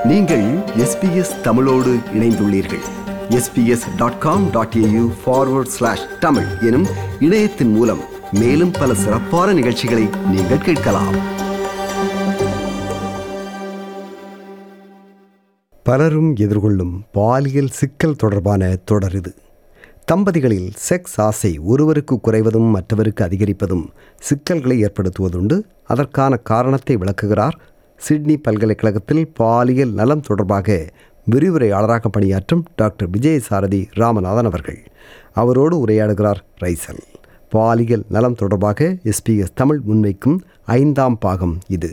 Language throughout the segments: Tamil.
நீங்கள் எஸ்பிஎஸ் தமிழோடு இணைந்துள்ளீர்கள் SBS dot com dot AU forward slash Tamil எனும் இணையத்தின் மூலம் மேலும் பல சிறப்பான நிகழ்ச்சிகளை நீங்கள் கேட்கலாம் பலரும் எதிர்கொள்ளும் பாலியல் சிக்கல் தொடர்பான தொடர் இது தம்பதிகளில் செக்ஸ் ஆசை ஒருவருக்கு குறைவதும் மற்றவருக்கு அதிகரிப்பதும் சிக்கல்களை ஏற்படுத்துவதுண்டு அதற்கான காரணத்தை விளக்குகிறார் சிட்னி பல்கலைக்கழகத்தில் பாலியல் நலம் தொடர்பாக விரிவுரையாளராக பணியாற்றும் டாக்டர் விஜயசாரதி ராமநாதன் அவர்கள் அவரோடு உரையாடுகிறார் ரைசல் பாலியல் நலம் தொடர்பாக எஸ்பிஎஸ் தமிழ் முன்வைக்கும் ஐந்தாம் பாகம் இது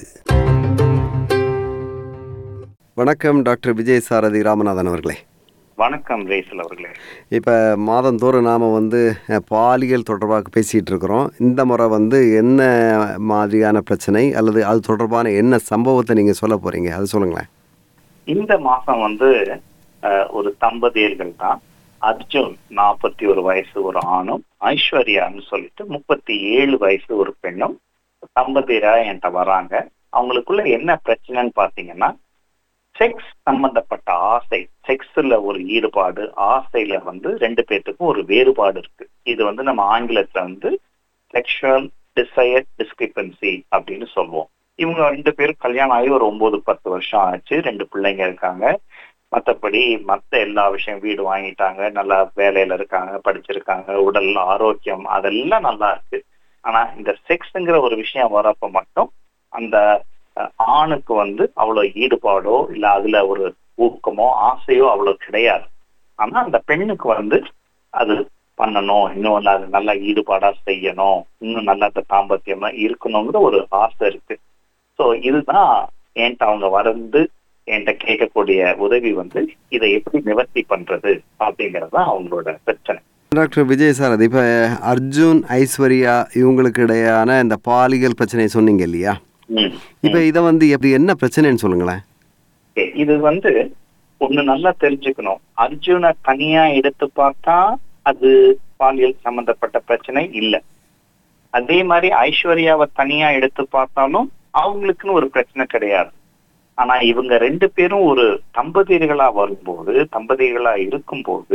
வணக்கம் டாக்டர் விஜயசாரதி ராமநாதன் அவர்களே வணக்கம் ரேசல் அவர்களே இப்போ மாதந்தோறும் நாம் வந்து அஹ், பாலியல் தொடர்பாக பேசிகிட்டு இருக்கிறோம் இந்த முறை வந்து என்ன மாதிரியான பிரச்சனை அல்லது அது தொடர்பான என்ன சம்பவத்தை நீங்கள் சொல்ல போகிறீங்க அது சொல்லுங்களேன் இந்த மாசம் வந்து அஹ், ஒரு தம்பதியர்கள் தான் அர்ஜுன் நாற்பத்தி ஒரு வயசு ஒரு ஆணும் ஐஸ்வர்யான்னு சொல்லிட்டு முப்பத்தி ஏழு வயசு ஒரு பெண்ணும் தம்பதியரா என்கிட்ட வராங்க அவங்களுக்குள்ள என்ன பிரச்சனைன்னு பாத்தீங்கன்னா செக்ஸ் சம்பந்தப்பட்ட ஆசை செக்ஸ்ல ஒரு ஈடுபாடு ஆசையில வந்து ரெண்டு பேர்த்துக்கும் ஒரு வேறுபாடு இருக்கு இது வந்து நம்ம ஆங்கிலத்துல வந்து செக்ஷுவல் டிசையர் டிஸ்கிரிபன்சி அப்படின்னு சொல்லுவோம் இவங்க ரெண்டு பேரும் கல்யாணம் ஆகி ஒரு ஒன்பது பத்து வருஷம் ஆச்சு ரெண்டு பிள்ளைங்க இருக்காங்க மற்றபடி மற்ற எல்லா விஷயம் வீடு வாங்கிட்டாங்க நல்லா வேலையில இருக்காங்க படிச்சிருக்காங்க உடல் ஆரோக்கியம் அதெல்லாம் நல்லா இருக்கு ஆனா இந்த செக்ஸ்ங்கிற ஒரு விஷயம் வரப்ப மட்டும் அந்த அஹ், ஆணுக்கு வந்து அவ்வளவு ஈடுபாடோ இல்ல அதுல ஒரு ஊக்கமோ ஆசையோ அவ்வளவு கிடையாது ஆனா அந்த பெண்ணுக்கு வந்து அது பண்ணணும் இன்னும் நல்லா அது நல்லா ஈடுபாடா செய்யணும் இன்னும் நல்லா அந்த தாம்பத்தியமா இருக்கணுங்கிற ஒரு ஆசை இருக்கு சோ இதுதான் என்கிட்ட அவங்க வந்து என்கிட்ட கேட்கக்கூடிய உதவி வந்து இதை எப்படி நிவர்த்தி பண்றது அப்படிங்கறது தான் அவங்களோட பிரச்சனை டாக்டர் விஜயசாரதி இப்போ அர்ஜுன் ஐஸ்வர்யா இவங்களுக்கு இடையான இந்த பாலியல் பிரச்சனையை சொன்னீங்க இல்லையா ம். இப்போ இதை வந்து எப்படி என்ன பிரச்சனைன்னு சொல்லுங்களேன் Okay, இது வந்து ஒண்ணு நல்லா தெரிஞ்சுக்கணும் அர்ஜுனை தனியா எடுத்து பார்த்தா அது பாலியல் சம்பந்தப்பட்ட பிரச்சனை இல்ல அதே மாதிரி ஐஸ்வர்யாவை தனியா எடுத்து பார்த்தாலும் அவங்களுக்குன்னு ஒரு பிரச்சனை கிடையாது ஆனா இவங்க ரெண்டு பேரும் ஒரு தம்பதியர்களா வரும்போது தம்பதிகளா இருக்கும்போது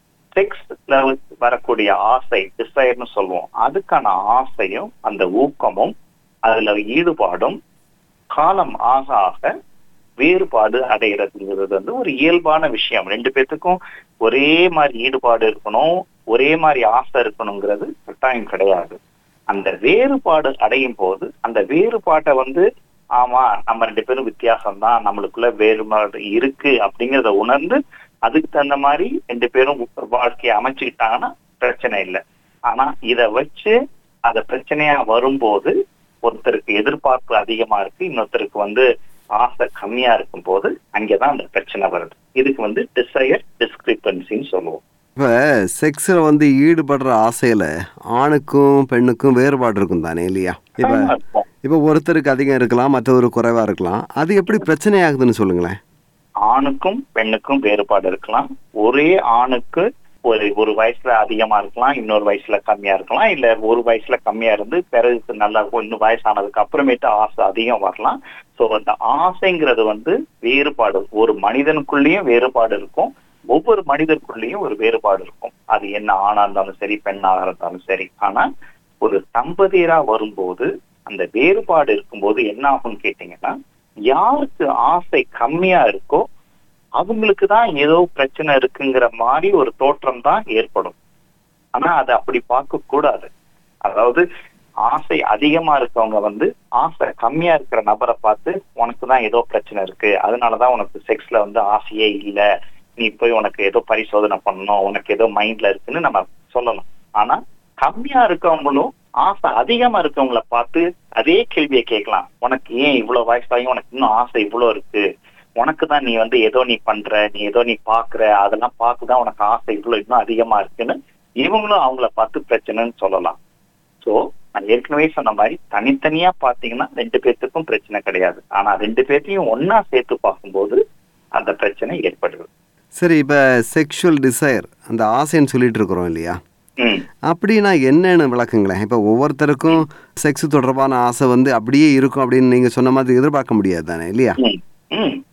செக்ஸ்ல வரக்கூடிய ஆசை டிசைர்னு சொல்லுவோம் அதுக்கான ஆசையும் அந்த ஊக்கமும் அதுல ஈடுபாடும் காலம் ஆக ஆக வேறுபாடு அடைகிறதுங்கிறது வந்து ஒரு இயல்பான விஷயம் ரெண்டு பேத்துக்கும் ஒரே மாதிரி ஈடுபாடு இருக்கணும் ஒரே மாதிரி ஆசை இருக்கணுங்கிறது கட்டாயம் கிடையாது அந்த வேறுபாடு அடையும் போது அந்த வேறுபாட்டை வந்து ஆமா நம்ம ரெண்டு பேரும் வித்தியாசம் தான் நம்மளுக்குள்ள வேறுபாடு இருக்கு அப்படிங்கறத உணர்ந்து அதுக்கு தகுந்த மாதிரி ரெண்டு பேரும் வாழ்க்கையை அமைச்சுக்கிட்டாங்கன்னா பிரச்சனை இல்லை ஆனா இத வச்சு அத பிரச்சனையா வரும்போது ஒருத்தருக்கு எதிர்பார்ப்பு அதிகமா இருக்கு இன்னொருத்தருக்கு வந்து ஆசை கம்மியா இருக்கும் போது அங்கேதான் அந்த பிரச்சனை வருது இதுக்கு வந்து டிசையர் டிஸ்கிரிபன்சின்னு சொல்லுவோம் இப்போ செக்ஸில் வந்து ஈடுபடுற ஆசையில் ஆணுக்கும் பெண்ணுக்கும் வேறுபாடு இருக்கும் தானே இல்லையா இப்போ ஆமா, இருக்கும். இப்போ ஒருத்தருக்கு அதிகம் இருக்கலாம் மற்றொரு குறைவாக இருக்கலாம் அது எப்படி பிரச்சனை ஆகுதுன்னு சொல்லுங்களேன் ஆணுக்கும் பெண்ணுக்கும் வேறுபாடு இருக்கலாம் ஒரே ஆணுக்கு ஒரு ஒரு வயசுல அதிகமா இருக்கலாம் இன்னொரு வயசுல கம்மியா இருக்கலாம் இல்ல ஒரு வயசுல கம்மியா இருந்து பிறகு நல்லா இன்னும் வயசானதுக்கு அப்புறமேட்டு ஆசை அதிகம் வரலாம் சோ அந்த ஆசைங்கிறது வந்து வேறுபாடு ஒரு மனிதனுக்குள்ளேயும் வேறுபாடு இருக்கும் ஒவ்வொரு மனிதருக்குள்ளேயும் ஒரு வேறுபாடு இருக்கும் அது என்ன ஆணா இருந்தாலும் சரி பெண்ணாக இருந்தாலும் சரி ஆனா ஒரு தம்பதியரா வரும்போது அந்த வேறுபாடு இருக்கும்போது என்ன ஆகும்னு கேட்டீங்கன்னா யாருக்கு ஆசை கம்மியா இருக்கோ அவங்களுக்கு தான் ஏதோ பிரச்சனை இருக்குங்கிற மாதிரி ஒரு தோற்றம் தான் ஏற்படும் ஆனா அதை அப்படி பார்க்க கூடாது அதாவது ஆசை அதிகமா இருக்கவங்க வந்து ஆசை கம்மியா இருக்கிற நபரை பார்த்து உனக்கு தான் ஏதோ பிரச்சனை இருக்கு அதனாலதான் உனக்கு செக்ஸ்ல வந்து ஆசையே இல்ல நீ போய் உனக்கு ஏதோ பரிசோதனை பண்ணணும் உனக்கு ஏதோ மைண்ட்ல இருக்குன்னு நம்ம சொல்லலாம் ஆனா கம்மியா இருக்கவங்களும் ஆசை அதிகமா இருக்கவங்கள பார்த்து அதே கேள்வியை கேட்கலாம் உனக்கு ஏன் இவ்வளவு வயசாகி உனக்கு இன்னும் ஆசை இவ்வளவு இருக்கு உனக்கு தான் நீ வந்து ஏதோ நீ பண்ற நீ ஏதோ நீ பாக்குற அதெல்லாம் பார்த்துதான் உனக்கு ஆசை இவ்வளவு இன்னும் அதிகமா இருக்குன்னு இவங்களும் அவங்கள பார்த்து பிரச்சனைன்னு சொல்லலாம் சோ நான் ஏற்கனவே சொன்ன மாதிரி தனித்தனியா பாத்தீங்கன்னா ரெண்டு பேர்த்துக்கும் பிரச்சனை கிடையாது ஆனா ரெண்டு பேர்த்தையும் ஒன்னா சேர்த்து பார்க்கும்போது அந்த பிரச்சனை ஏற்படுது சரி இப்போ செக்ஷுவல் டிசைர் அந்த ஆசைன்னு சொல்லிட்டு இருக்கிறோம் இல்லையா ம் அப்படின்னா என்னன்னு விளக்குங்களேன் இப்போ ஒவ்வொருத்தருக்கும் செக்ஸ் தொடர்பான ஆசை வந்து அப்படியே இருக்கும் அப்படின்னு நீங்கள் சொன்ன மாதிரி எதிர்பார்க்க முடியாது தானே இல்லையா ம் ம்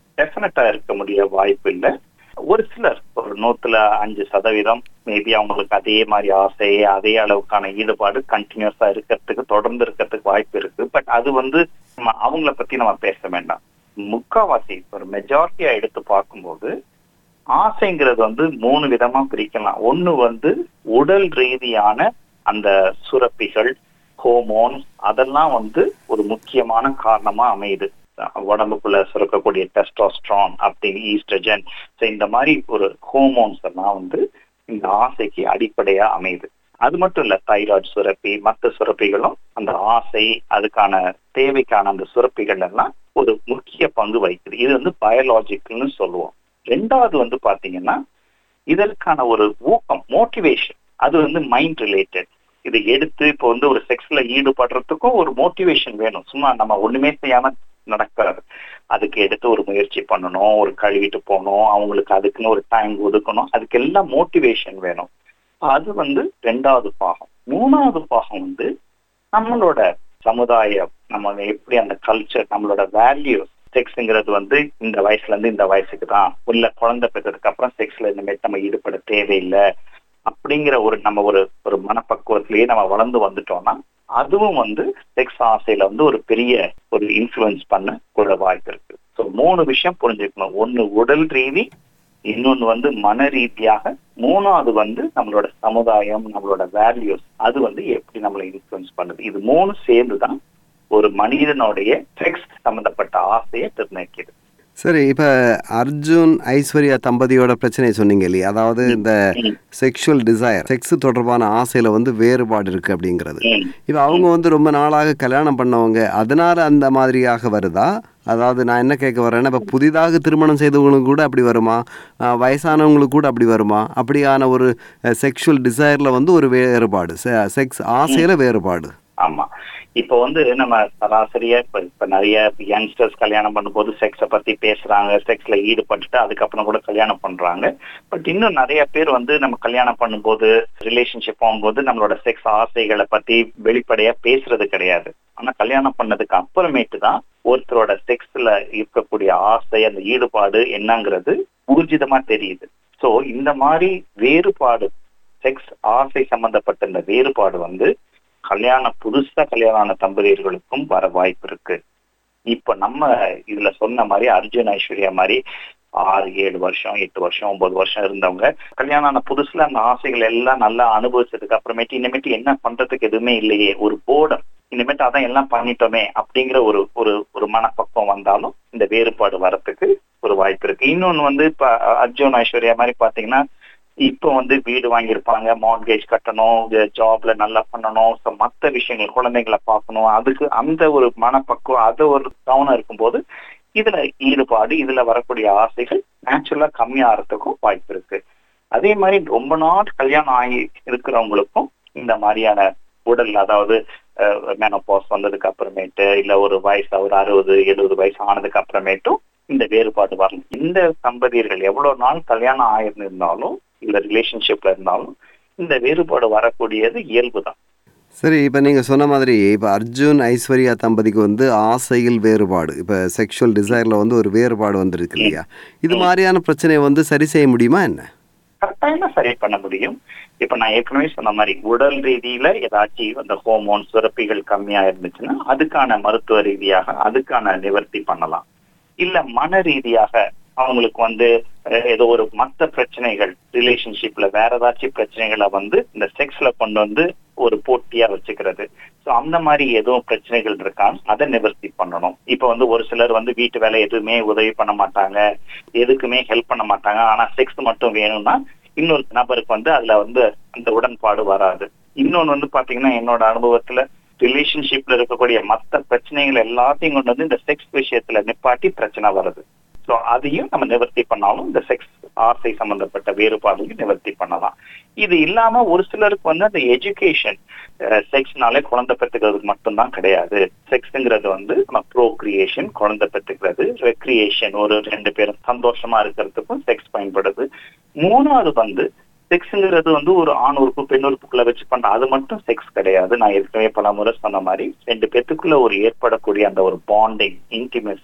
டெஃபினட்டா இருக்க முடிய வாய்ப்பு இல்லை ஒரு சிலர் ஒரு நூத்துல அஞ்சு சதவீதம் மேபி அவங்களுக்கு அதே மாதிரி ஆசை அதே அளவுக்கான ஈடுபாடு கண்டினியூஸா இருக்கிறதுக்கு தொடர்ந்து இருக்கிறதுக்கு வாய்ப்பு இருக்கு பட் அது வந்து நம்ம அவங்கள பத்தி நம்ம பேச வேண்டாம் முக்காவாசி ஒரு மெஜாரிட்டியா எடுத்து பார்க்கும்போது ஆசைங்கிறது வந்து மூணு விதமா பிரிக்கலாம் ஒண்ணு வந்து உடல் ரீதியான அந்த சுரப்பிகள் ஹோமோன்ஸ் அதெல்லாம் வந்து ஒரு முக்கியமான காரணமா அமையுது உடம்புக்குள்ள சுரக்கக்கூடிய டெஸ்டோஸ்ட்ரான் அப்படி ஈஸ்ட்ரஜன் இந்த மாதிரி ஒரு ஹோமோன்ஸ் எல்லாம் வந்து இந்த ஆசைக்கு அடிப்படையா அமையுது அது மட்டும் இல்ல தைராய்டு சுரப்பி மற்ற சுரப்பிகளும் அந்த ஆசை அதுக்கான தேவைக்கான அந்த சுரப்பிகள் எல்லாம் ஒரு முக்கிய பங்கு வகிக்குது இது வந்து பயாலாஜிக்கல்னு சொல்லுவோம் ரெண்டாவது வந்து பாத்தீங்கன்னா இதற்கான ஒரு ஊக்கம் மோட்டிவேஷன் அது வந்து மைண்ட் ரிலேட்டட் இதை எடுத்து இப்போ வந்து ஒரு செக்ஸ்ல ஈடுபடுறதுக்கும் ஒரு மோட்டிவேஷன் வேணும் சும்மா நம்ம ஒண்ணுமே செய்யாம நடக்காது அதுக்கு எடுத்து ஒரு முயற்சி பண்ணணும் ஒரு கழுவிட்டு போகணும் அவங்களுக்கு அதுக்குன்னு ஒரு டைம் ஒதுக்கணும் அதுக்கு எல்லாம் மோட்டிவேஷன் வேணும் அது வந்து ரெண்டாவது பாகம் மூணாவது பாகம் வந்து நம்மளோட சமுதாயம் நம்ம எப்படி அந்த கல்ச்சர் நம்மளோட வேல்யூஸ் செக்ஸுங்கிறது வந்து இந்த வயசுல இருந்து இந்த வயசுக்கு தான் உள்ள குழந்தை பெற்றதுக்கு அப்புறம் செக்ஸ்ல இனிமேல் நம்ம ஈடுபட தேவையில்லை அப்படிங்கிற ஒரு நம்ம ஒரு ஒரு மனப்பக்குவத்திலேயே நம்ம வளர்ந்து வந்துட்டோம்னா அதுவும் வந்து செக்ஸ் ஆசையில வந்து ஒரு பெரிய ஒரு இன்ஃபுளுன்ஸ் பண்ண கூட வாய்ப்பு இருக்கு ஸோ மூணு விஷயம் புரிஞ்சுக்கணும் ஒன்னு உடல் ரீதி இன்னொன்னு வந்து மன ரீதியாக மூணாவது வந்து நம்மளோட சமுதாயம் நம்மளோட வேல்யூஸ் அது வந்து எப்படி நம்மளை இன்ஃபுளுன்ஸ் பண்ணுது இது மூணு சேர்ந்து தான் ஒரு மனிதனுடைய செக்ஸ் சம்பந்தப்பட்ட ஆசையை நிர்ணயிக்குது சரி இப்போ அர்ஜுன் ஐஸ்வர்யா தம்பதியோட பிரச்சனையை சொன்னீங்க இல்லையா அதாவது இந்த செக்ஷுவல் டிசைர் செக்ஸ் தொடர்பான ஆசையில வந்து வேறுபாடு இருக்கு அப்படிங்கிறது இப்போ அவங்க வந்து ரொம்ப நாளாக கல்யாணம் பண்ணவங்க அதனால அந்த மாதிரியாக வருதா அதாவது நான் என்ன கேட்க வரேன்னா இப்போ புதிதாக திருமணம் செய்தவங்களுக்கு கூட அப்படி வருமா வயசானவங்களுக்கு கூட அப்படி வருமா அப்படியான ஒரு செக்ஷுவல் டிசைரில் வந்து ஒரு வேறுபாடு செக்ஸ் ஆசையில் வேறுபாடு ஆமா இப்ப வந்து நம்ம சராசரியா இப்ப இப்ப நிறைய யங்ஸ்டர்ஸ் கல்யாணம் பண்ணும்போது செக்ஸை பத்தி பேசுறாங்க செக்ஸ்ல ஈடுபட்டுட்டு அதுக்கப்புறம் கூட கல்யாணம் பண்றாங்க பட் இன்னும் நிறைய பேர் வந்து நம்ம கல்யாணம் பண்ணும்போது ரிலேஷன்ஷிப் போகும்போது நம்மளோட செக்ஸ் ஆசைகளை பத்தி வெளிப்படையா பேசுறது கிடையாது ஆனா கல்யாணம் பண்ணதுக்கு அப்புறமேட்டு தான் ஒருத்தரோட செக்ஸ்ல இருக்கக்கூடிய ஆசை அந்த ஈடுபாடு என்னங்கிறது ஊர்ஜிதமா தெரியுது சோ இந்த மாதிரி வேறுபாடு செக்ஸ் ஆசை சம்பந்தப்பட்ட இந்த வேறுபாடு வந்து கல்யாணம் புதுசா கல்யாணம் ஆன தம்பதியர்களுக்கும் வர வாய்ப்பு இருக்கு இப்ப நம்ம இதுல சொன்ன மாதிரி அர்ஜுன் ஐஸ்வர்யா மாதிரி ஆறு ஏழு வருஷம் எட்டு வருஷம் ஒன்பது வருஷம் இருந்தவங்க கல்யாணம் ஆன புதுசுல அந்த ஆசைகள் எல்லாம் நல்லா அனுபவிச்சதுக்கு அப்புறமேட்டு இனிமேட்டு என்ன பண்றதுக்கு எதுவுமே இல்லையே ஒரு போர்டம் இனிமேட்டு அதான் எல்லாம் பண்ணிட்டோமே அப்படிங்கிற ஒரு ஒரு ஒரு மனப்பக்குவம் வந்தாலும் இந்த வேறுபாடு வரத்துக்கு ஒரு வாய்ப்பு இருக்கு இன்னொன்னு வந்து இப்ப அர்ஜுன் ஐஸ்வர்யா மாதிரி பாத்தீங்கன்னா இப்போ வந்து வீடு வாங்கியிருப்பாங்க மார்கேஜ் கட்டணும் ஜாப்ல நல்லா பண்ணணும் ஸோ மற்ற விஷயங்கள் குழந்தைங்களை பார்க்கணும் அதுக்கு அந்த ஒரு மனப்பக்குவம் அது ஒரு கவனம் இருக்கும்போது இதுல ஈடுபாடு இதுல வரக்கூடிய ஆசைகள் நேச்சுரலா கம்மியாகிறதுக்கும் வாய்ப்பு இருக்கு அதே மாதிரி ரொம்ப நாள் கல்யாணம் ஆகி இருக்கிறவங்களுக்கும் இந்த மாதிரியான உடல் அதாவது மெனோபாஸ் வந்ததுக்கு அப்புறமேட்டு இல்ல ஒரு வயசு ஒரு அறுபது எழுபது வயசு ஆனதுக்கு அப்புறமேட்டும் இந்த வேறுபாடு வரணும் இந்த தம்பதியர்கள் எவ்வளவு நாள் கல்யாணம் ஆயிருந்தாலும் இல்ல ரிலேஷன்ஷிப்ல இருந்தாலும் இந்த வேறுபாடு வரக்கூடியது இயல்பு தான் சரி இப்போ நீங்கள் சொன்ன மாதிரி இப்போ அர்ஜுன் ஐஸ்வர்யா தம்பதிக்கு வந்து ஆசையில் வேறுபாடு இப்போ செக்ஷுவல் டிசைரில் வந்து ஒரு வேறுபாடு வந்துருக்கு இல்லையா இது மாதிரியான பிரச்சனையை வந்து சரி செய்ய முடியுமா என்ன கட்டாயமா சரி பண்ண முடியும் இப்ப நான் ஏற்கனவே சொன்ன மாதிரி உடல் ரீதியில ஏதாச்சும் அந்த ஹோமோன் சுரப்பிகள் கம்மியா இருந்துச்சுன்னா அதுக்கான மருத்துவ ரீதியாக அதுக்கான நிவர்த்தி பண்ணலாம் இல்ல மன ரீதியாக அவங்களுக்கு வந்து ஏதோ ஒரு மற்ற பிரச்சனைகள் ரிலேஷன்ஷிப்ல வேற ஏதாச்சும் பிரச்சனைகளை வந்து இந்த செக்ஸ்ல கொண்டு வந்து ஒரு போட்டியா வச்சுக்கிறது ஸோ அந்த மாதிரி எதுவும் பிரச்சனைகள் இருக்கான்னு அதை நிவர்த்தி பண்ணணும் இப்ப வந்து ஒரு சிலர் வந்து வீட்டு வேலை எதுவுமே உதவி பண்ண மாட்டாங்க எதுக்குமே ஹெல்ப் பண்ண மாட்டாங்க ஆனா செக்ஸ் மட்டும் வேணும்னா இன்னொரு நபருக்கு வந்து அதுல வந்து அந்த உடன்பாடு வராது இன்னொன்னு வந்து பாத்தீங்கன்னா என்னோட அனுபவத்துல ரிலேஷன்ஷிப்ல இருக்கக்கூடிய மற்ற பிரச்சனைகள் எல்லாத்தையும் கொண்டு வந்து இந்த செக்ஸ் விஷயத்துல நிப்பாட்டி பிரச்சனை வருது ஸோ அதையும் நம்ம நிவர்த்தி பண்ணாலும் இந்த செக்ஸ் ஆசை சம்பந்தப்பட்ட வேறுபாடுகளையும் நிவர்த்தி பண்ணலாம் இது இல்லாம ஒரு சிலருக்கு வந்து அந்த எஜுகேஷன் செக்ஸ்னாலே குழந்தை பெற்றுக்கிறதுக்கு மட்டும்தான் கிடையாது செக்ஸ்ங்கிறது வந்து நம்ம ப்ரோக்ரியேஷன் குழந்தை பெற்றுக்கிறது ரெக்ரியேஷன் ஒரு ரெண்டு பேரும் சந்தோஷமா இருக்கிறதுக்கும் செக்ஸ் பயன்படுது மூணாவது வந்து செக்ஸ்ங்கிறது வந்து ஒரு ஆண் உறுப்பு பெண் உறுப்புக்குள்ள வச்சு பண்ற அது மட்டும் செக்ஸ் கிடையாது நான் ஏற்கனவே பல முறை சொன்ன மாதிரி ரெண்டு பேத்துக்குள்ள ஒரு ஏற்படக்கூடிய அந்த ஒரு பாண்டிங் இன்டிமெசி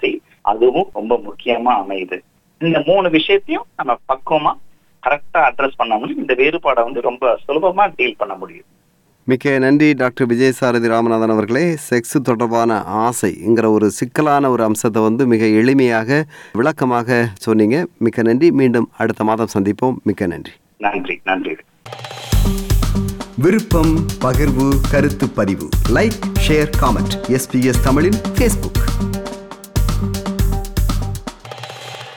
அதுவும் ரொம்ப முக்கியமா அமையுது இந்த மூணு விஷயத்தையும் நம்ம பக்குவமா கரெக்டா அட்ரஸ் பண்ணோம்னா இந்த வேறுபாடை வந்து ரொம்ப சுலபமா டீல் பண்ண முடியும் மிக்க நன்றி டாக்டர் விஜயசாரதி ராமநாதன் அவர்களே செக்ஸ் தொடர்பான ஆசைங்கிற ஒரு சிக்கலான ஒரு அம்சத்தை வந்து மிக எளிமையாக விளக்கமாக சொன்னீங்க மிக்க நன்றி மீண்டும் அடுத்த மாதம் சந்திப்போம் மிக்க நன்றி நன்றி நன்றி விருப்பம் பகிர்வு கருத்து பதிவு லைக் ஷேர் காமெண்ட் எஸ்பிஎஸ் தமிழின் ஃபேஸ்புக்